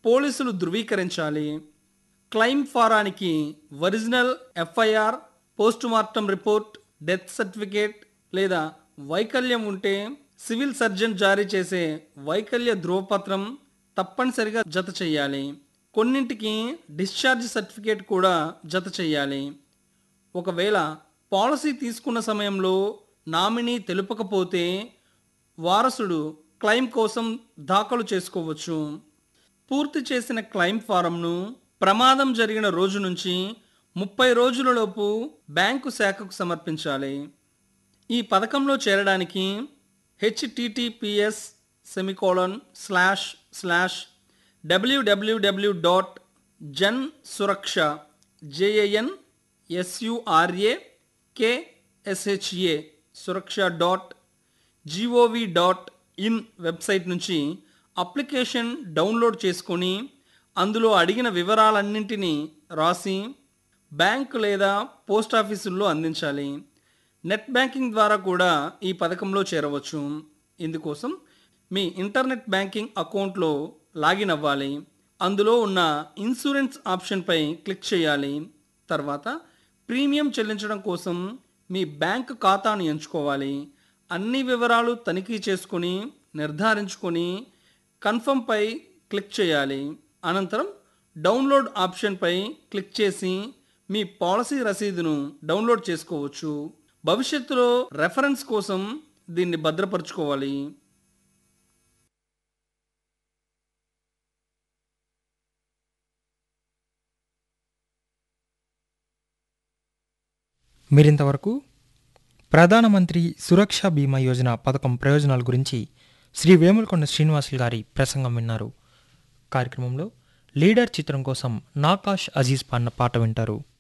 పోలీసులు ధృవీకరించాలి క్లెయిమ్ ఫారానికి original FIR postmortem report death certificate లేదా వైకల్యం ఉంటే సివిల్ సర్జన్ జారీ చేసే వైకల్య ధృవపత్రం తప్పనిసరిగా జత చేయాలి కొన్నింటికి డిశ్చార్జ్ సర్టిఫికేట్ కూడా జత చేయాలి ఒకవేళ పాలసీ తీసుకున్న సమయంలో నామినీ తెలుపకపోతే వారసుడు క్లెయిమ్ కోసం దాఖలు చేసుకోవచ్చు పూర్తి చేసిన క్లెయిమ్ ఫారంను ప్రమాదం జరిగిన రోజు నుంచి ముప్పై రోజులలోపు బ్యాంకు శాఖకు సమర్పించాలి ఈ పథకంలో చేరడానికి HTTPS semicolon slash slash WWW dot Jan Suraksha J A N S U R A K S H A Suraksha dot G O V dot in website నుంచి అప్లికేషన్ డౌన్లోడ్ చేసుకొని అందులో అడిగిన వివరాలన్నింటినీ రాసి బ్యాంక్ లేదా పోస్ట్ ఆఫీసుల్లో అందించాలి నెట్ బ్యాంకింగ్ ద్వారా కూడా ఈ పథకంలో చేరవచ్చు ఇందుకోసం మీ ఇంటర్నెట్ బ్యాంకింగ్ అకౌంట్లో లాగిన్ అవ్వాలి అందులో ఉన్న ఇన్సూరెన్స్ ఆప్షన్పై క్లిక్ చేయాలి తర్వాత ప్రీమియం చెల్లించడం కోసం మీ బ్యాంక్ ఖాతాను ఎంచుకోవాలి అన్ని వివరాలు తనిఖీ చేసుకొని నిర్ధారించుకొని కన్ఫర్మ్పై క్లిక్ చేయాలి అనంతరం డౌన్లోడ్ ఆప్షన్పై క్లిక్ చేసి మీ పాలసీ రసీదును డౌన్లోడ్ చేసుకోవచ్చు భవిష్యత్తులో రెఫరెన్స్ కోసం దీన్ని భద్రపరచుకోవాలి మీరింతవరకు ప్రధానమంత్రి సురక్ష బీమా యోజన పథకం ప్రయోజనాల గురించి శ్రీ వేములకొండ శ్రీనివాసులు గారి ప్రసంగం విన్నారు కార్యక్రమంలో లీడర్ చిత్రం కోసం నాకాష్ అజీజ్ పాడిన పాట వింటారు